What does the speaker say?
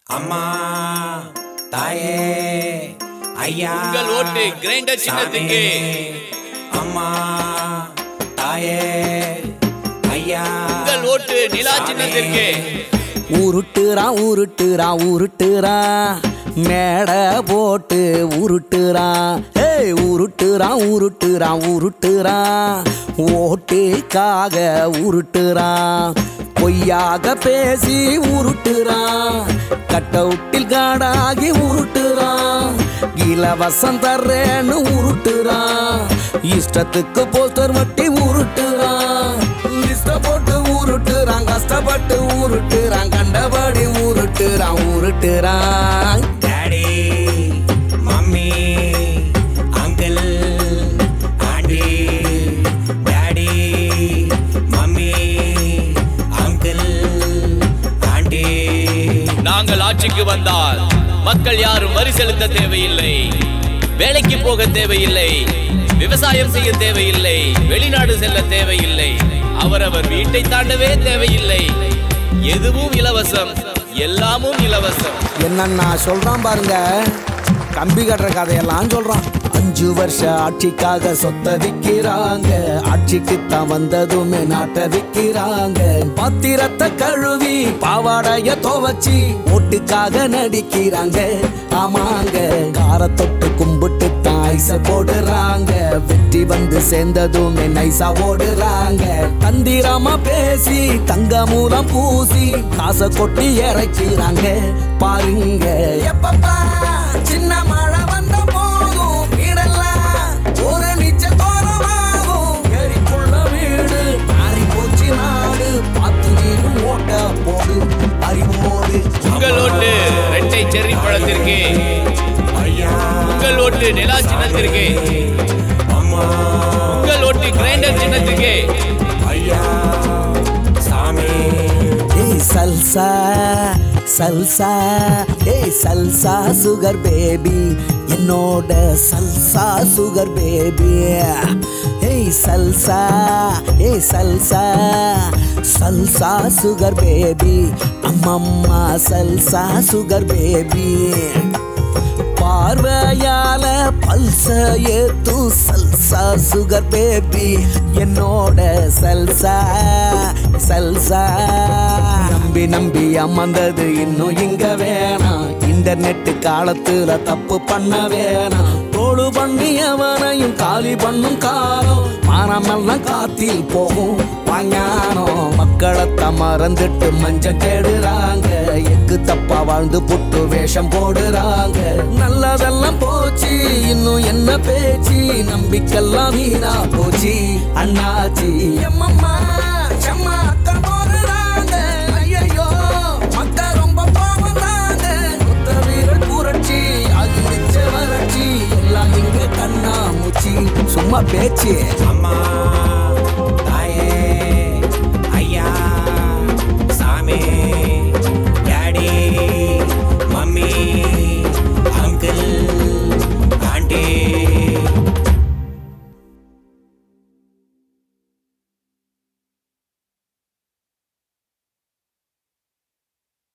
அம்மா தாயே ஐயா உங்கள் ஓட்டு கிரைண்டர் சின்னத்துக்கு அம்மா தாயே ஐயா உங்கள் ஓட்டு நிலா சின்னத்திற்கு உருட்டுறான் உருட்டுறான் உருட்டுறான் மேடை போட்டு உருட்டுறான் ஏய் உருட்டுறான் உருட்டுறான் உருட்டுறான் ஓட்டுக்காக உருட்டுறான் பொய்யாக பேசி உருட்டுறான் கட்டவுட்டில் காடாகி உருட்டுறான் இலவசம் தர்றேன்னு உருட்டுறான் இஷ்டத்துக்கு போஸ்டர் வட்டி உருட்டுறான் லிஸ்ட போட்டு உருட்டுறான் கஷ்டப்பட்டு உருட்டுறான் கண்டபடி உருட்டுறான் உருட்டுறான் daddy mummy uncle aunty daddy mummy uncle aunty நாங்கள் ஆட்சிக்கு வந்தால் மக்கள் யாரும் வரி செலுத்த தேவையில்லை வேலைக்கு போக தேவையில்லை விவசாயம் செய்ய தேவையில்லை வெளிநாடு செல்ல தேவையில்லை அவரவர் வீட்டை தாண்டவே தேவையில்லை எதுவும் இலவசம் எல்லாமும் இலவசம் என்னன்னா சொல்றான் பாருங்க கம்பி கட்டுற கதையெல்லாம் சொல்றான் அஞ்சு வருஷ ஆட்சிக்காக சொத்த விக்கிறாங்க ஆட்சிக்கு தான் வந்ததுமே நாட்டை விக்கிறாங்க பத்திரத்தை கழுவி பாவாடைய துவச்சி ஓட்டுக்காக நடிக்கிறாங்க ஆமாங்க கார தொட்டு கும்பிட்டு தான் ஐச போடுறாங்க வெற்றி வந்து சேர்ந்ததுமே நைசா ஓடுறாங்க தந்திரமா பேசி தங்க மூலம் பூசி காசை கொட்டி இறக்கிறாங்க பாருங்க எப்பப்பா சின்ன மழை வந்த போதும் வீடெல்லாம் ஒரு நிச்ச தோரமாகும் எரிக்குள்ள வீடு மாறி போச்சு நாடு பார்த்து நீரும் ஓட்ட போடு அறிவோடு உங்கள் ஓட்டு ரெட்டை செர்ரி பழத்திற்கு ஐயா உங்கள் ஓட்டு நிலா சின்னத்திற்கு அம்மா உங்கள் ஓட்டு கிரைண்டர் சின்னத்திற்கு ஐயா சாமி ஏய் சல்சா சல்சா ஏய் சல்சா சுகர் பேபி என்னோட சல்சா சுகர் பேபி ஏய் சல்சா ஏய் சல்சா சல்சா சுகர் பேபி அம்மம்மா சல்சா சுகர் பேபி பார்வையால பல்ச ஏத்து சல்சா சுகர் பேபி என்னோட சல்சா சல்சா நம்பி நம்பி அமர்ந்தது இன்னும் இங்க வேணாம் இன்டர்நெட் காலத்துல தப்பு பண்ண வேணாம் தோடு பண்ணி அவனையும் காலி பண்ணும் காலம் மானமெல்லாம் காத்தில் போகும் வாஞானம் மக்களத்தை மறந்துட்டு மஞ்ச கேடுறாங்க எக்கு தப்பா வாழ்ந்து புட்டு வேஷம் போடுறாங்க நல்லதெல்லாம் போச்சு இன்னும் என்ன பேச்சு நம்பிக்கெல்லாம் வீணா போச்சு அண்ணாச்சி எம்மம்மா செம்மா அக்கா போடுறாங்க ஐயையோ மக்கள் ரொம்ப பாவம்தாங்க புத்த வீரர் புரட்சி அகிடிச்ச வறட்சி எல்லாம் இங்க கண்ணா மூச்சி சும்மா பேச்சு அம்மா